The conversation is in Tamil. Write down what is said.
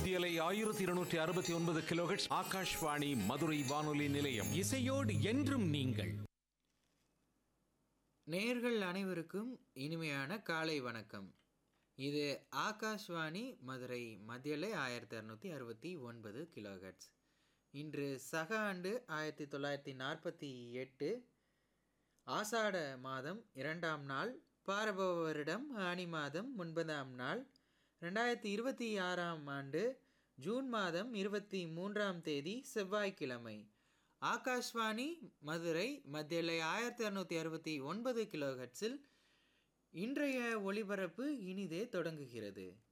மத்தியலை ஆயிரத்தி இருநூற்றி அறுபத்தி ஒன்பது கிலோஹெட்ஸ் ஆகாஷ்வாணி மதுரை வானொலி நிலையம் இசையோடு என்றும் நீங்கள் நேர்கள் அனைவருக்கும் இனிமையான காலை வணக்கம் இது ஆகாஷ்வாணி மதுரை மத்தியலை ஆயிரத்தி அறுநூற்றி அறுபத்தி ஒன்பது கிலோஹெட்ஸ் இன்று சக ஆண்டு ஆயிரத்தி தொள்ளாயிரத்தி நாற்பத்தி எட்டு ஆசாட மாதம் இரண்டாம் நாள் பாரபவ வருடம் ஆனி மாதம் ஒன்பதாம் நாள் ரெண்டாயிரத்தி இருபத்தி ஆறாம் ஆண்டு ஜூன் மாதம் இருபத்தி மூன்றாம் தேதி செவ்வாய்க்கிழமை ஆகாஷ்வாணி மதுரை மத்தியலை ஆயிரத்தி அறுநூற்றி அறுபத்தி ஒன்பது கிலோஹெட்ஸில் இன்றைய ஒளிபரப்பு இனிதே தொடங்குகிறது